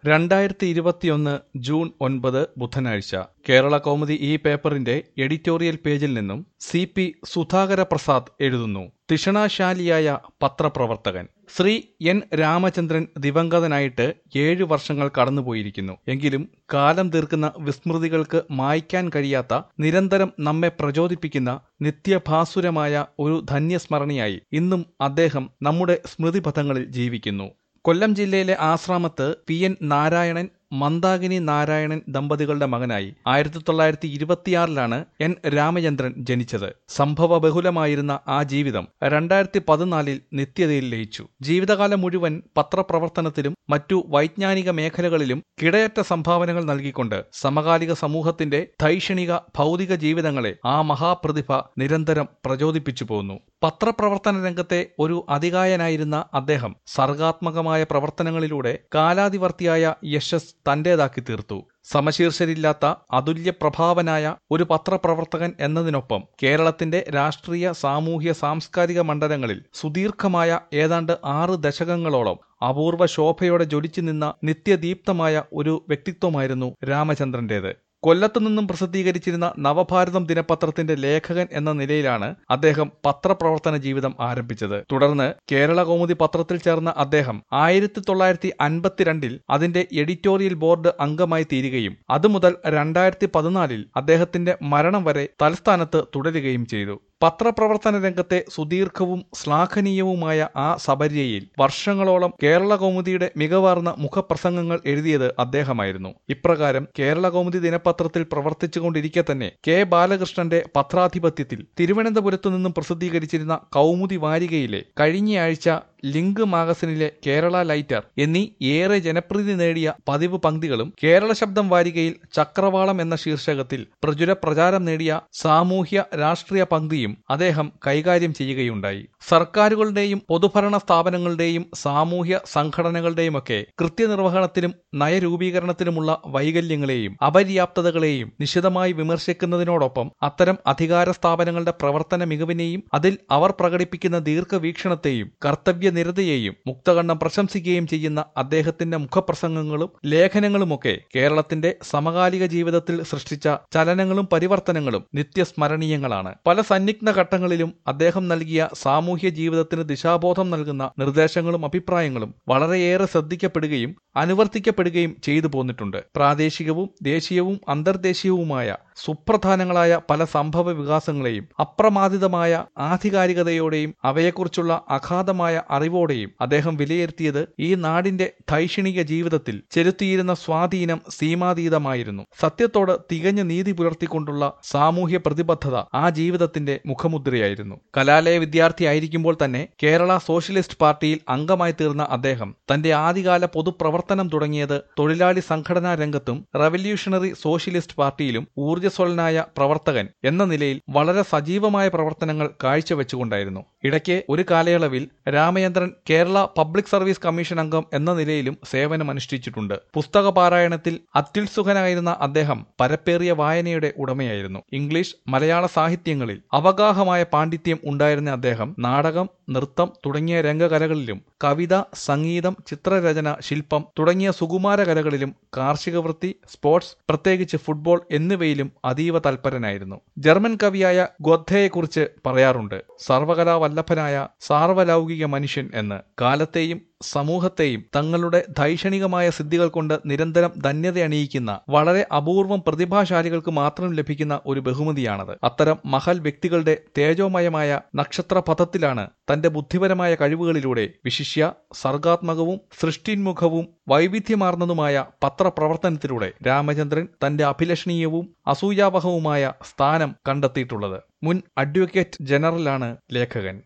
രണ്ടായിരത്തി ഇരുപത്തിയൊന്ന് ജൂൺ ഒൻപത് ബുധനാഴ്ച കേരള കൗമുദി ഈ പേപ്പറിന്റെ എഡിറ്റോറിയൽ പേജിൽ നിന്നും സി പി സുധാകര പ്രസാദ് എഴുതുന്നു തിഷണാശാലിയായ പത്രപ്രവർത്തകൻ ശ്രീ എൻ രാമചന്ദ്രൻ ദിവംഗതനായിട്ട് ഏഴു വർഷങ്ങൾ കടന്നുപോയിരിക്കുന്നു എങ്കിലും കാലം തീർക്കുന്ന വിസ്മൃതികൾക്ക് മായ്ക്കാൻ കഴിയാത്ത നിരന്തരം നമ്മെ പ്രചോദിപ്പിക്കുന്ന നിത്യഭാസുരമായ ഒരു ധന്യസ്മരണയായി ഇന്നും അദ്ദേഹം നമ്മുടെ സ്മൃതിപഥങ്ങളിൽ ജീവിക്കുന്നു കൊല്ലം ജില്ലയിലെ ആശ്രാമത്ത് പി എൻ നാരായണൻ മന്ദാകിനി നാരായണൻ ദമ്പതികളുടെ മകനായി ആയിരത്തി തൊള്ളായിരത്തി ഇരുപത്തിയാറിലാണ് എൻ രാമചന്ദ്രൻ ജനിച്ചത് സംഭവ ബഹുലമായിരുന്ന ആ ജീവിതം രണ്ടായിരത്തി പതിനാലിൽ നിത്യതയിൽ ലയിച്ചു ജീവിതകാലം മുഴുവൻ പത്രപ്രവർത്തനത്തിലും മറ്റു വൈജ്ഞാനിക മേഖലകളിലും കിടയറ്റ സംഭാവനകൾ നൽകിക്കൊണ്ട് സമകാലിക സമൂഹത്തിന്റെ ധൈഷണിക ഭൗതിക ജീവിതങ്ങളെ ആ മഹാപ്രതിഭ നിരന്തരം പ്രചോദിപ്പിച്ചു പോന്നു പത്രപ്രവർത്തന രംഗത്തെ ഒരു അതികായനായിരുന്ന അദ്ദേഹം സർഗാത്മകമായ പ്രവർത്തനങ്ങളിലൂടെ കാലാതിവർത്തിയായ യശസ് തന്റേതാക്കി തീർത്തു സമശീർഷരില്ലാത്ത അതുല്യ പ്രഭാവനായ ഒരു പത്രപ്രവർത്തകൻ എന്നതിനൊപ്പം കേരളത്തിന്റെ രാഷ്ട്രീയ സാമൂഹ്യ സാംസ്കാരിക മണ്ഡലങ്ങളിൽ സുദീർഘമായ ഏതാണ്ട് ആറ് ദശകങ്ങളോളം അപൂർവ ശോഭയോടെ ജ്വലിച്ചു നിന്ന നിത്യദീപ്തമായ ഒരു വ്യക്തിത്വമായിരുന്നു രാമചന്ദ്രന്റേത് കൊല്ലത്തു നിന്നും പ്രസിദ്ധീകരിച്ചിരുന്ന നവഭാരതം ദിനപത്രത്തിന്റെ ലേഖകൻ എന്ന നിലയിലാണ് അദ്ദേഹം പത്രപ്രവർത്തന ജീവിതം ആരംഭിച്ചത് തുടർന്ന് കേരള കൗമുദി പത്രത്തിൽ ചേർന്ന അദ്ദേഹം ആയിരത്തി തൊള്ളായിരത്തി അൻപത്തിരണ്ടിൽ അതിന്റെ എഡിറ്റോറിയൽ ബോർഡ് അംഗമായി തീരുകയും അതുമുതൽ രണ്ടായിരത്തി പതിനാലിൽ അദ്ദേഹത്തിന്റെ മരണം വരെ തലസ്ഥാനത്ത് തുടരുകയും ചെയ്തു പത്രപ്രവർത്തന രംഗത്തെ സുദീർഘവും ശ്ലാഘനീയവുമായ ആ സബര്യയിൽ വർഷങ്ങളോളം കേരള കൗമുദിയുടെ മികവാർന്ന മുഖപ്രസംഗങ്ങൾ എഴുതിയത് അദ്ദേഹമായിരുന്നു ഇപ്രകാരം കേരള കൗമുദി ദിനപത്രത്തിൽ പ്രവർത്തിച്ചുകൊണ്ടിരിക്കെ തന്നെ കെ ബാലകൃഷ്ണന്റെ പത്രാധിപത്യത്തിൽ തിരുവനന്തപുരത്തു നിന്നും പ്രസിദ്ധീകരിച്ചിരുന്ന കൗമുദി വാരികയിലെ കഴിഞ്ഞയാഴ്ച ലിങ്ക് മാഗസിനിലെ കേരള ലൈറ്റർ എന്നീ ഏറെ ജനപ്രീതി നേടിയ പതിവ് പങ്ക്തികളും കേരള ശബ്ദം വാരികയിൽ ചക്രവാളം എന്ന ശീർഷകത്തിൽ പ്രചുര പ്രചാരം നേടിയ സാമൂഹ്യ രാഷ്ട്രീയ പങ്ക്തിയും അദ്ദേഹം കൈകാര്യം ചെയ്യുകയുണ്ടായി സർക്കാരുകളുടെയും പൊതുഭരണ സ്ഥാപനങ്ങളുടെയും സാമൂഹ്യ സംഘടനകളുടെയുമൊക്കെ കൃത്യനിർവഹണത്തിലും നയരൂപീകരണത്തിലുമുള്ള വൈകല്യങ്ങളെയും അപര്യാപ്തതകളെയും നിശിതമായി വിമർശിക്കുന്നതിനോടൊപ്പം അത്തരം അധികാര സ്ഥാപനങ്ങളുടെ പ്രവർത്തന മികവിനെയും അതിൽ അവർ പ്രകടിപ്പിക്കുന്ന ദീർഘവീക്ഷണത്തെയും കർത്തവ്യനിരതയെയും മുക്തകണ്ഠം പ്രശംസിക്കുകയും ചെയ്യുന്ന അദ്ദേഹത്തിന്റെ മുഖപ്രസംഗങ്ങളും ലേഖനങ്ങളുമൊക്കെ കേരളത്തിന്റെ സമകാലിക ജീവിതത്തിൽ സൃഷ്ടിച്ച ചലനങ്ങളും പരിവർത്തനങ്ങളും നിത്യസ്മരണീയങ്ങളാണ് പല സന്നിഗ്ധ ഘട്ടങ്ങളിലും അദ്ദേഹം നൽകിയ സാമൂഹ്യ ജീവിതത്തിന് ദിശാബോധം നൽകുന്ന നിർദ്ദേശങ്ങളും അഭിപ്രായങ്ങളും വളരെയേറെ ശ്രദ്ധിക്കപ്പെടുകയും അനുവർത്തിക്കപ്പെടുകയും ചെയ്തു പോന്നിട്ടുണ്ട് പ്രാദേശികവും ദേശീയവും അന്തർദേശീയവുമായ സുപ്രധാനങ്ങളായ പല സംഭവ വികാസങ്ങളെയും അപ്രമാദിതമായ ആധികാരികതയോടെയും അവയെക്കുറിച്ചുള്ള അഗാധമായ അറിവോടെയും അദ്ദേഹം വിലയിരുത്തിയത് ഈ നാടിന്റെ ധൈഷണിക ജീവിതത്തിൽ ചെലുത്തിയിരുന്ന സ്വാധീനം സീമാതീതമായിരുന്നു സത്യത്തോട് തികഞ്ഞ നീതി പുലർത്തിക്കൊണ്ടുള്ള സാമൂഹ്യ പ്രതിബദ്ധത ആ ജീവിതത്തിന്റെ മുഖമുദ്രയായിരുന്നു കലാലയ വിദ്യാർത്ഥിയായിരിക്കുമ്പോൾ തന്നെ കേരള സോഷ്യലിസ്റ്റ് പാർട്ടിയിൽ അംഗമായി തീർന്ന അദ്ദേഹം തന്റെ ആദ്യകാല പൊതുപ്രവർത്തനം തുടങ്ങിയത് തൊഴിലാളി സംഘടനാ രംഗത്തും റവല്യൂഷണറി സോഷ്യലിസ്റ്റ് പാർട്ടിയിലും ഊർജ്ജസ്വലനായ പ്രവർത്തകൻ എന്ന നിലയിൽ വളരെ സജീവമായ പ്രവർത്തനങ്ങൾ കാഴ്ചവെച്ചുകൊണ്ടായിരുന്നു ഇടയ്ക്ക് ഒരു കാലയളവിൽ Ramachandran Kerala public service commission അംഗം എന്ന നിലയിലും സേവനമനുഷ്ഠിച്ചിട്ടുണ്ട് പുസ്തക പാരായണത്തിൽ അത്യുത്സുകനായിരുന്ന അദ്ദേഹം പരപ്പേറിയ വായനയുടെ ഉടമയായിരുന്നു ഇംഗ്ലീഷ് മലയാള സാഹിത്യങ്ങളിൽ അവഗാഹമായ പാണ്ഡിത്യം ഉണ്ടായിരുന്ന അദ്ദേഹം നാടകം നൃത്തം തുടങ്ങിയ രംഗകലകളിലും കവിത സംഗീതം ചിത്രരചന ശില്പം തുടങ്ങിയ സുകുമാര കലകളിലും കാർഷിക വൃത്തി സ്പോർട്സ് പ്രത്യേകിച്ച് ഫുട്ബോൾ എന്നിവയിലും അതീവ തൽപരനായിരുന്നു ജർമ്മൻ കവിയായ ഗൊദ്ധയെക്കുറിച്ച് പറയാറുണ്ട് സർവകലാവല്ലഭനായ സാർവലൗകിക മനുഷ്യൻ എന്ന് കാലത്തെയും സമൂഹത്തെയും തങ്ങളുടെ ധൈഷണികമായ സിദ്ധികൾ കൊണ്ട് നിരന്തരം ധന്യത അണിയിക്കുന്ന വളരെ അപൂർവം പ്രതിഭാശാലികൾക്ക് മാത്രം ലഭിക്കുന്ന ഒരു ബഹുമതിയാണത് അത്തരം മഹൽ വ്യക്തികളുടെ തേജോമയമായ നക്ഷത്രപഥത്തിലാണ് തന്റെ ബുദ്ധിപരമായ കഴിവുകളിലൂടെ വിശിഷ്യ സർഗാത്മകവും സൃഷ്ടിന്മുഖവും വൈവിധ്യമാർന്നതുമായ പത്രപ്രവർത്തനത്തിലൂടെ രാമചന്ദ്രൻ തന്റെ അഭിലഷണീയവും അസൂയാവഹവുമായ സ്ഥാനം കണ്ടെത്തിയിട്ടുള്ളത് മുൻ അഡ്വക്കേറ്റ് ജനറലാണ് ലേഖകൻ